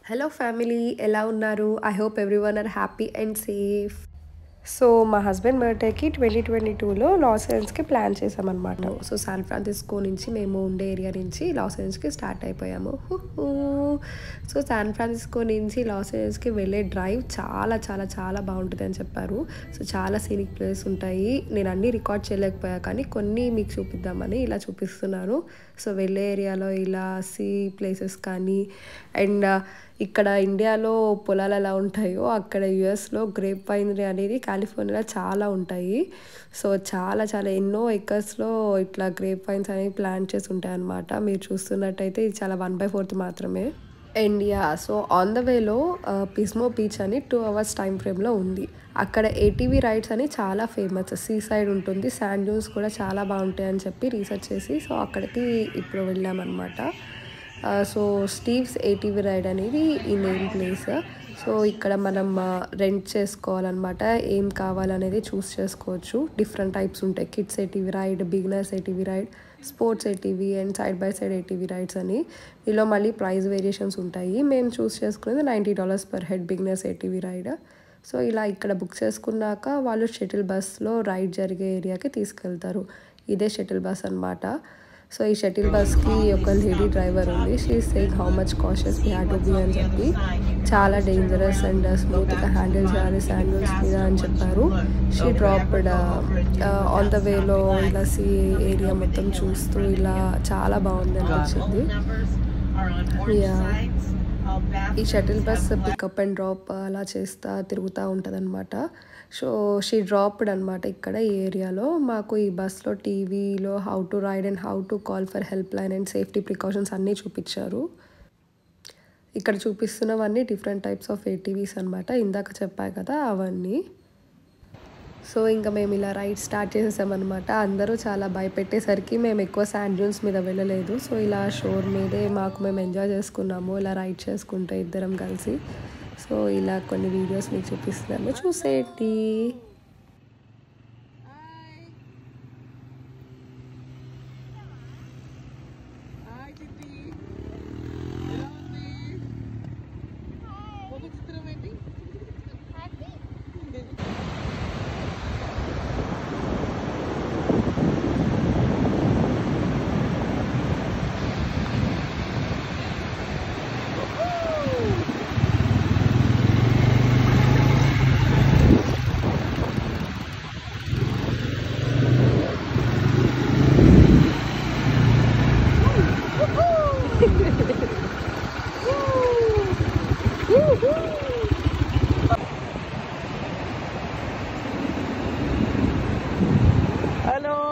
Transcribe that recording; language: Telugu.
హలో ఫ్యామిలీ ఎలా ఉన్నారు I hope everyone are happy and safe so మా హస్బెండ్ బర్త్డేకి ట్వంటీ ట్వంటీ టూలో లాస్ ఏంజల్స్కి ప్లాన్ చేసామన్నమాట సో శాన్ ఫ్రాన్సిస్కో నుంచి మేము ఉండే ఏరియా నుంచి లాస్ ఏంజల్స్కి స్టార్ట్ అయిపోయాము హుహు. సో శాన్ ఫ్రాన్సిస్కో నుంచి లాస్ ఏంజల్స్కి వెళ్ళే డ్రైవ్ చాలా చాలా చాలా బాగుంటుంది అని చెప్పారు సో చాలా సీనిక్ ప్లేస్ ఉంటాయి నేను అన్నీ రికార్డ్ చేయలేకపోయా కానీ కొన్ని మీకు చూపిద్దామని ఇలా చూపిస్తున్నాను సో వెళ్ళే ఏరియాలో ఇలా సీ ప్లేసెస్ కానీ అండ్ ఇక్కడ ఇండియాలో పొలాలు ఎలా ఉంటాయో అక్కడ యుఎస్లో గ్రేప్ వైనరీ అనేది కాలిఫోర్నియాలో చాలా ఉంటాయి సో చాలా చాలా ఎన్నో ఎకర్స్లో ఇట్లా గ్రేప్ వైన్స్ అనేవి ప్లాంట్ చేసి ఉంటాయి అన్నమాట మీరు చూస్తున్నట్టయితే ఇది చాలా వన్ బై ఫోర్త్ మాత్రమే ఇండియా సో ఆన్ ద వేలో పిస్మో బీచ్ అని టూ అవర్స్ టైం ఫ్రేమ్లో ఉంది అక్కడ ఏటీవీ రైడ్స్ అని చాలా ఫేమస్ సీ సైడ్ ఉంటుంది శాండ్ డ్యూన్స్ కూడా చాలా బాగుంటాయి అని చెప్పి రీసెర్చ్ చేసి సో అక్కడికి ఇప్పుడు వెళ్ళామన్నమాట సో స్టీవ్స్ ఏటీవీ రైడ్ అనేది ఈ మెయిన్ ప్లేస్ సో ఇక్కడ మనం రెంట్ చేసుకోవాలన్నమాట ఏం కావాలనేది చూస్ చేసుకోవచ్చు డిఫరెంట్ టైప్స్ ఉంటాయి kids ATV ride beginners ATV ride sports ATV and side by side ATV rides అని ఇలా మళ్ళీ ప్రైస్ వేరియేషన్స్ ఉంటాయి మేము చూస్ చేసుకునేది ninety dollars per head beginners ATV ride so ఇలా ఇక్కడ బుక్ చేసుకున్నాక వాళ్ళు షటిల్ బస్లో రైడ్ జరిగే ఏరియాకి తీసుకెళ్తారు ఇదే షటిల్ బస్ అనమాట సో ఈ షటిల్ బస్కి ఒక లేడీ డ్రైవర్ ఉంది she saying how much cautious we had to be అని చెప్పి చాలా డేంజరస్ అండ్ స్మూత్గా హ్యాండిల్ చేయాలి శాండిల్స్ మీద అని చెప్పారు షీ డ్రాప్డ్ ఆన్ ద వేలో ఇలా సీ ఏరియా మొత్తం చూస్తూ ఇలా చాలా బాగుంది అనిపించింది యా ఈ shuttle bus pickup and drop అలా చేస్తా తిరుగుతూ ఉంటుంది అనమాట సో షీ డ్రాప్డ్ అనమాట ఇక్కడ ఈ ఏరియాలో మాకు ఈ బస్లో టీవీలో how to ride and how to call for help line and safety precautions అన్నీ చూపించారు ఇక్కడ చూపిస్తున్నవన్నీ డిఫరెంట్ టైప్స్ ఆఫ్ ఏటీవీస్ అనమాట ఇందాక చెప్పాయి కదా అవన్నీ సో ఇంకా మేము ఇలా రైడ్ స్టార్ట్ చేసేసామన్నమాట అందరూ చాలా భయపెట్టేసరికి మేము ఎక్కువ శాండ్ డ్యూన్స్ మీద వెళ్ళలేదు సో ఇలా షోర్ మీదే మాకు మేము ఎంజాయ్ చేసుకున్నాము ఇలా రైడ్ చేసుకుంటే ఇద్దరం కలిసి సో ఇలా కొన్ని వీడియోస్ మీకు చూపిస్తున్నాము చూసేటి హాయ్ చిట్టి ఎలా ఉంది ఒక చిత్రం ఏంటి హలో